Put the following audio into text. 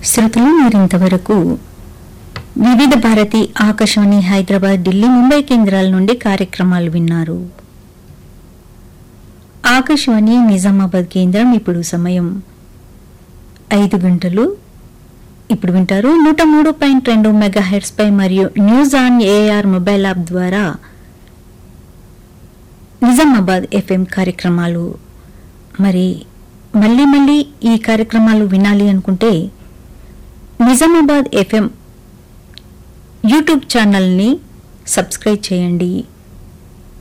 శ్రోతలు మీరింతవరకు వివిధ భారతి ఆకాశవాణి హైదరాబాద్ ఢిల్లీ ముంబై కేంద్రాల నుండి కార్యక్రమాలు విన్నారు ఆకాశవాణి నిజామాబాద్ కేంద్రం ఇప్పుడు సమయం ఐదు గంటలు ఇప్పుడు వింటారు నూట మూడు పాయింట్ రెండు మెగా హెడ్స్ పై మరియు news on AIR mobile app ద్వారా నిజామాబాద్ ఎఫ్ఎం కార్యక్రమాలు మరి మళ్ళీ మళ్ళీ ఈ కార్యక్రమాలు వినాలి అనుకుంటే నిజామాబాద్ ఎఫ్ఎం యూట్యూబ్ ఛానల్ని సబ్స్క్రైబ్ చేయండి